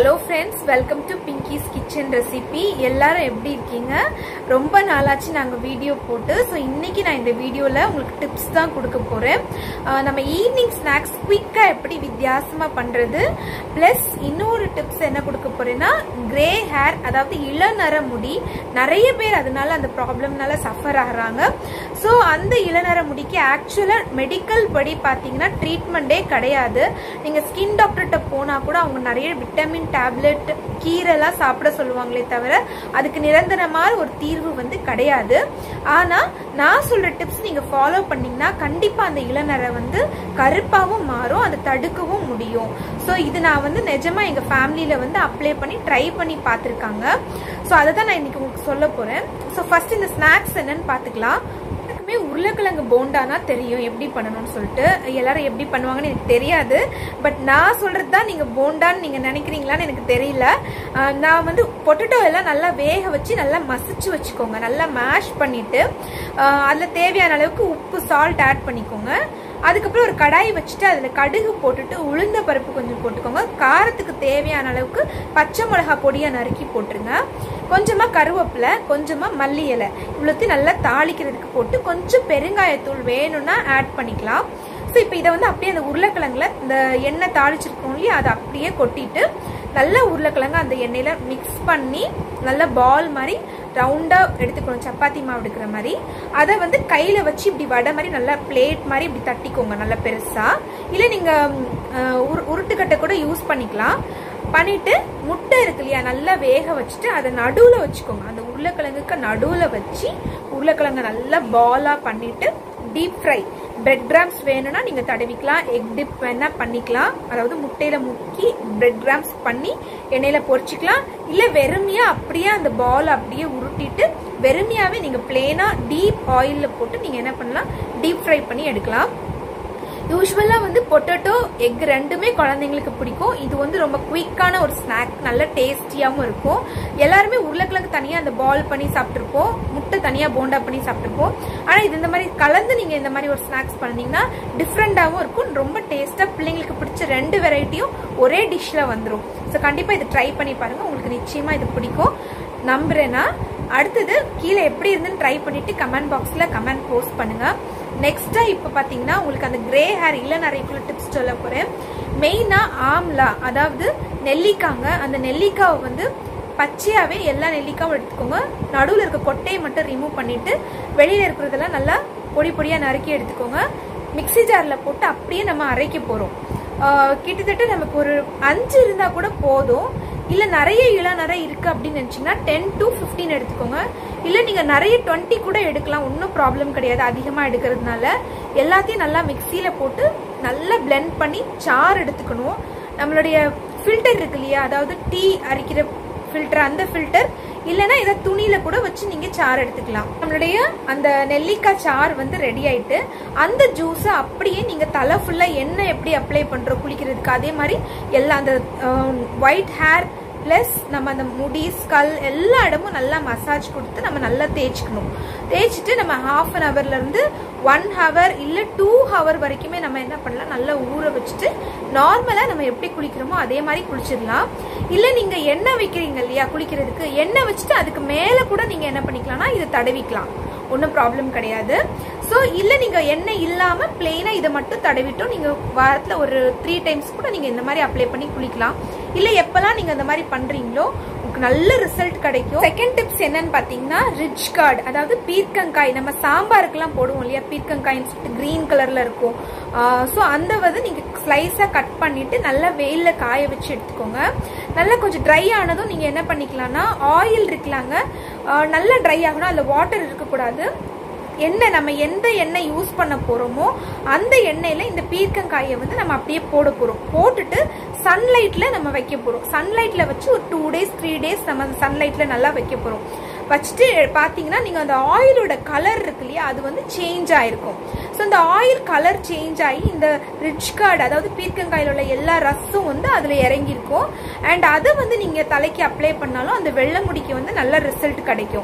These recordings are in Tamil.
hello friends welcome to Pinky's kitchen recipe எல்லாரும் எப்படி இருக்கீங்க ரொம்ப நாளாச்சு நாங்கள் வீடியோ போட்டு ஸோ இன்னைக்கு நான் இந்த வீடியோவில் உங்களுக்கு டிப்ஸ் தான் கொடுக்க போகிறேன் நம்ம ஈவினிங் ஸ்நாக்ஸ் குயிக்காக எப்படி வித்தியாசமாக பண்ணுறது ப்ளஸ் இன்னொரு டிப்ஸ் என்ன கொடுக்க போகிறேன்னா கிரே ஹேர் அதாவது இளநர முடி நிறைய பேர் அதனால அந்த ப்ராப்ளம்னால சஃபர் ஆகுறாங்க ஸோ அந்த இளநர முடிக்கு ஆக்சுவலாக மெடிக்கல் படி பார்த்தீங்கன்னா ட்ரீட்மெண்ட்டே கிடையாது நீங்கள் ஸ்கின் டாக்டர்கிட்ட போனால் கூட அவங்க நிறைய விட்டமின் டேப்லெட் கீரைலாம் சாப்பிட சொல்லுவாங்களே தவிர அதுக்கு நிரந்தரமான ஒரு தீர்வு வந்து கிடையாது ஆனால் நான் சொல்கிற டிப்ஸ் நீங்கள் ஃபாலோ பண்ணீங்கன்னா கண்டிப்பாக அந்த இளநரை வந்து கருப்பாகவும் மாறும் அதை தடுக்கவும் முடியும் ஸோ இது நான் வந்து நிஜமாக எங்கள் ஃபேமிலியில் வந்து அப்ளை பண்ணி ட்ரை பண்ணி பார்த்துருக்காங்க ஸோ அதை தான் நான் இன்னைக்கு உங்களுக்கு சொல்ல போகிறேன் ஸோ ஃபர்ஸ்ட் இந்த ஸ்நாக்ஸ் என்னன்னு பார்த்துக்கலாம் எனக்குமே உருளைக்கிழங்கு போண்டானா தெரியும் எப்படி பண்ணணும்னு சொல்லிட்டு எல்லாரும் எப்படி பண்ணுவாங்கன்னு எனக்கு தெரியாது பட் நான் சொல்றது தான் நீங்க போண்டான்னு நீங்க நினைக்கிறீங்களான்னு எனக்கு தெரியல ஆஹ் நான் வந்து பொட்டேட்டோ எல்லாம் நல்லா வேக வச்சு நல்லா மசிச்சு வச்சுக்கோங்க நல்லா மேஷ் பண்ணிட்டு ஆஹ் அதுல தேவையான அளவுக்கு உப்பு சால்ட் ஆட் பண்ணிக்கோங்க அதுக்கப்புறம் ஒரு கடாய் வச்சுட்டு அதில் கடுகு போட்டுட்டு உளுந்த பருப்பு கொஞ்சம் போட்டுக்கோங்க காரத்துக்கு தேவையான அளவுக்கு பச்சை மிளகா பொடியாக நறுக்கி போட்டுருங்க கொஞ்சமாக கருவேப்பிலை கொஞ்சமாக மல்லி இலை இவ்வளோத்தையும் நல்லா தாளிக்கிறதுக்கு போட்டு கொஞ்சம் பெருங்காயத்தூள் வேணும்னா ஆட் பண்ணிக்கலாம் ஸோ இப்போ இதை வந்து அப்படியே அந்த உருளைக்கிழங்குல இந்த எண்ணெய் தாளிச்சிருக்கோம் இல்லையா அதை அப்படியே கொட்டிட்டு நல்லா உருளைக்கிழங்கு அந்த எண்ணெயில் மிக்ஸ் பண்ணி நல்ல பால் மாதிரி ரவுண்டாக எடுத்துக்கணும் சப்பாத்தி மாவு எடுக்கிற மாதிரி அதை வந்து கையில் வச்சு இப்படி வடை மாதிரி நல்லா பிளேட் மாதிரி இப்படி தட்டிக்கோங்க நல்லா பெருசாக இல்லை நீங்கள் உருட்டுக்கட்டை கூட யூஸ் பண்ணிக்கலாம் பண்ணிட்டு முட்டை இருக்கு இல்லையா நல்லா வேக வச்சுட்டு அதை நடுவில் வச்சுக்கோங்க அந்த உருளைக்கிழங்குக்கு நடுவில் வச்சு உருளைக்கிழங்கு நல்லா பாலாக பண்ணிட்டு டீப் ஃப்ரை பிரெட் கிராம்ஸ் வேணும்னா நீங்கள் தடவிக்கலாம் எக் டிப் வேணா பண்ணிக்கலாம் அதாவது முட்டையில் முக்கி பிரெட் கிராம்ஸ் பண்ணி எண்ணெயில் பொரிச்சிக்கலாம் இல்லை வெறுமையாக அப்படியே அந்த பால் அப்படியே உருட்டிட்டு வெறுமையாகவே நீங்கள் பிளேனாக டீப் ஆயிலில் போட்டு நீங்கள் என்ன பண்ணலாம் டீப் ஃப்ரை பண்ணி எடுக்கலாம் யூஸ்வலாக வந்து பொட்டேட்டோ எக் ரெண்டுமே குழந்தைங்களுக்கு பிடிக்கும் இது வந்து ரொம்ப குயிக்கான ஒரு ஸ்நாக் நல்ல டேஸ்டியாகவும் இருக்கும் எல்லாருமே உருளைக்கிழங்கு தனியாக அந்த பால் பண்ணி சாப்பிட்ருப்போம் முட்டை தனியாக போண்டா பண்ணி சாப்பிட்ருப்போம் ஆனால் இது இந்த மாதிரி கலந்து நீங்கள் இந்த மாதிரி ஒரு ஸ்நாக்ஸ் பண்ணீங்கன்னா டிஃப்ரெண்ட்டாகவும் இருக்கும் ரொம்ப டேஸ்ட்டாக பிள்ளைங்களுக்கு பிடிச்ச ரெண்டு வெரைட்டியும் ஒரே டிஷ்ஷில் வந்துடும் ஸோ கண்டிப்பாக இது ட்ரை பண்ணி பாருங்கள் உங்களுக்கு நிச்சயமாக இது பிடிக்கும் நம்புறேன்னா அடுத்தது கீழே எப்படி இருந்துன்னு ட்ரை பண்ணிட்டு கமெண்ட் பாக்ஸில் கமெண்ட் போஸ்ட் பண்ணுங்க நெக்ஸ்டா இப்போ பார்த்தீங்கன்னா உங்களுக்கு அந்த கிரே ஹேர் இல்லை நிறைய டிப்ஸ் சொல்ல போறேன் மெயினாக ஆம்லா அதாவது நெல்லிக்காங்க அந்த நெல்லிக்காவை வந்து பச்சையாகவே எல்லா நெல்லிக்காவும் எடுத்துக்கோங்க நடுவில் இருக்க கொட்டையை மட்டும் ரிமூவ் பண்ணிட்டு வெளியில் இருக்கிறதெல்லாம் நல்லா பொடி பொடியாக நறுக்கி எடுத்துக்கோங்க மிக்சி ஜாரில் போட்டு அப்படியே நம்ம அரைக்க போகிறோம் கிட்டத்தட்ட நமக்கு ஒரு அஞ்சு இருந்தால் கூட போதும் இல்லை நிறைய இளநரை இருக்குது அப்படின்னு நினச்சிங்கன்னா டென் டு ஃபிஃப்டீன் எடுத்துக்கோங்க இல்லை நீங்கள் நிறைய டுவெண்ட்டி கூட எடுக்கலாம் ஒன்றும் ப்ராப்ளம் கிடையாது அதிகமாக எடுக்கிறதுனால எல்லாத்தையும் நல்லா மிக்சியில் போட்டு நல்லா பிளெண்ட் பண்ணி சாறு எடுத்துக்கணும் நம்மளுடைய ஃபில்டர் இருக்கு இல்லையா அதாவது டீ அரைக்கிற ஃபில்டர் அந்த ஃபில்டர் இல்லைன்னா இதை துணியில கூட வச்சு நீங்க சாறு எடுத்துக்கலாம் நம்மளுடைய அந்த நெல்லிக்காய் சாறு வந்து ரெடி ஆயிட்டு அந்த ஜூஸை அப்படியே நீங்க தலை ஃபுல்லா எண்ணெய் எப்படி அப்ளை பண்றோம் குளிக்கிறதுக்கு அதே மாதிரி எல்லா அந்த ஒயிட் ஹேர் ப்ளஸ் நம்ம அந்த முடி ஸ்கல் எல்லா இடமும் நல்லா மசாஜ் கொடுத்து நம்ம நல்லா தேய்ச்சிக்கணும் தேய்ச்சிட்டு நம்ம ஹாஃப் அன் ஹவர்லேருந்து ஒன் ஹவர் இல்லை டூ ஹவர் வரைக்குமே நம்ம என்ன பண்ணலாம் நல்லா ஊற வச்சுட்டு நார்மலாக நம்ம எப்படி குளிக்கிறோமோ அதே மாதிரி குளிச்சிடலாம் இல்லை நீங்கள் எண்ணெய் வைக்கிறீங்க இல்லையா குளிக்கிறதுக்கு எண்ணெய் வச்சுட்டு அதுக்கு மேலே கூட நீங்கள் என்ன பண்ணிக்கலாம்னா இதை தடவிக்கலாம் ஒன்றும் ப்ராப்ளம் கிடையாது ஸோ இல்லை நீங்கள் எண்ணெய் இல்லாமல் பிளெயினாக இதை மட்டும் தடவிட்டும் நீங்கள் வாரத்தில் ஒரு த்ரீ டைம்ஸ் கூட நீங்கள் இந்த மாதிரி அப்ளை பண்ணி குளிக்கலாம் இல்லை எப்போல்லாம் நீங்கள் இந்த மாதிரி பண்ணுறீங்களோ உங்களுக்கு நல்ல ரிசல்ட் கிடைக்கும் செகண்ட் டிப்ஸ் என்னன்னு பார்த்தீங்கன்னா ரிச் கார்டு அதாவது பீர்க்கங்காய் நம்ம சாம்பாருக்கெல்லாம் போடுவோம் இல்லையா பீர்க்கங்காய்னு சொல்லிட்டு க்ரீன் கலரில் இருக்கும் ஸோ அந்த வந்து நீங்கள் ஸ்லைஸாக கட் பண்ணிவிட்டு நல்லா வெயிலில் காய வச்சு எடுத்துக்கோங்க நல்லா கொஞ்சம் ட்ரை ஆனதும் நீங்கள் என்ன பண்ணிக்கலாம்னா ஆயில் இருக்கலாங்க நல்லா ட்ரை ஆகணும் அதில் வாட்டர் இருக்கக்கூடாது எண்ணெய் நம்ம எந்த எண்ணெய் யூஸ் பண்ண போகிறோமோ அந்த எண்ணெயில் இந்த பீர்க்கங்காயை வந்து நம்ம அப்படியே போட போகிறோம் போட்டுட்டு சன்லைட்டில் நம்ம வைக்க போகிறோம் சன்லைட்டில் வச்சு ஒரு டூ டேஸ் த்ரீ டேஸ் நம்ம சன்லைட்டில் நல்லா வைக்க போகிறோம் வச்சுட்டு பார்த்தீங்கன்னா நீங்கள் அந்த ஆயிலோட கலர் இருக்கு இல்லையா அது வந்து சேஞ்ச் ஆயிருக்கும் ஸோ இந்த ஆயில் கலர் சேஞ்ச் ஆகி இந்த ரிச் கார்டு அதாவது பீர்க்கங்காயில் உள்ள எல்லா ரஸும் வந்து அதில் இறங்கியிருக்கும் அண்ட் அதை வந்து நீங்கள் தலைக்கு அப்ளை பண்ணாலும் அந்த வெள்ளை முடிக்கு வந்து நல்ல ரிசல்ட் கிடைக்கும்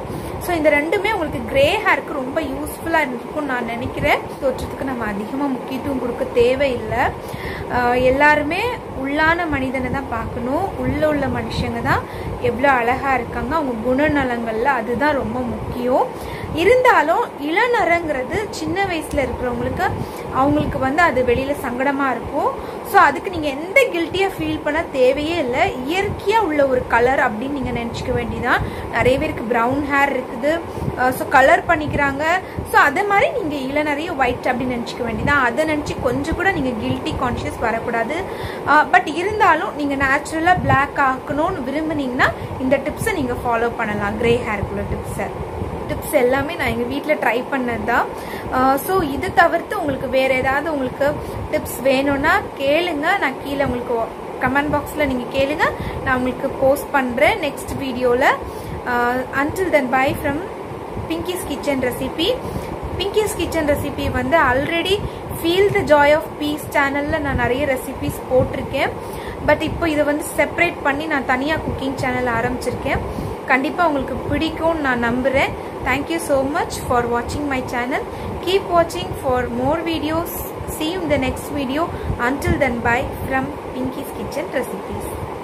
ஸோ இந்த ரெண்டுமே உங்களுக்கு கிரே ஹேருக்கு ரொம்ப யூஸ்ஃபுல்லாக இருக்கும்னு நான் நினைக்கிறேன் தோற்றத்துக்கு நம்ம அதிகமாக முக்கியத்துவம் கொடுக்க தேவையில்லை ஆஹ் எல்லாருமே உள்ளான மனிதனை தான் பார்க்கணும் உள்ள உள்ள மனுஷங்க தான் எவ்வளோ அழகாக இருக்காங்க அவங்க குணநலங்கள்ல அதுதான் ரொம்ப முக்கியம் இருந்தாலும் இளநரங்கிறது சின்ன வயசில் இருக்கிறவங்களுக்கு அவங்களுக்கு வந்து அது வெளியில் சங்கடமாக இருக்கும் ஸோ அதுக்கு நீங்கள் எந்த கில்ட்டியாக ஃபீல் பண்ண தேவையே இல்லை இயற்கையாக உள்ள ஒரு கலர் அப்படின்னு நீங்கள் நினச்சிக்க வேண்டியதான் நிறைய பேருக்கு ப்ரௌன் ஹேர் இருக்குது ஸோ கலர் பண்ணிக்கிறாங்க ஸோ அதே மாதிரி நீங்கள் இளநறைய ஒயிட் அப்படின்னு நினச்சிக்க வேண்டியதான் அதை நினச்சி கொஞ்சம் கூட நீங்கள் கில்ட்டி கான்ஷியஸ் வரக்கூடாது பட் இருந்தாலும் நீங்கள் நேச்சுரலாக பிளாக் ஆக்கணும்னு விரும்புனீங்கன்னா இந்த டிப்ஸை நீங்கள் ஃபாலோ பண்ணலாம் கிரே ஹேருக்குள்ள டிப்ஸை டிப்ஸ் எல்லாமே நான் எங்கள் வீட்டில் ட்ரை பண்ணது தான் ஸோ இது தவிர்த்து உங்களுக்கு வேறு ஏதாவது உங்களுக்கு டிப்ஸ் வேணும்னா கேளுங்க நான் கீழே உங்களுக்கு கமெண்ட் பாக்ஸில் நீங்கள் கேளுங்க நான் உங்களுக்கு போஸ்ட் பண்ணுறேன் நெக்ஸ்ட் வீடியோவில் until then bye from Pinky's kitchen recipe Pinky's kitchen recipe வந்து already feel the joy of peace சேனலில் நான் நிறைய ரெசிபிஸ் போட்டிருக்கேன் பட் இப்போ இதை வந்து செப்பரேட் பண்ணி நான் தனியாக குக்கிங் சேனல் ஆரம்பிச்சிருக்கேன் கண்டிப்பாக உங்களுக்கு பிடிக்கும்னு நான் நம்புகிறேன் தேங்க்யூ ஸோ மச் ஃபார் வாட்சிங் மை சேனல் கீப் வாட்சிங் for more videos see you in the next video until then bye from pinky's kitchen recipes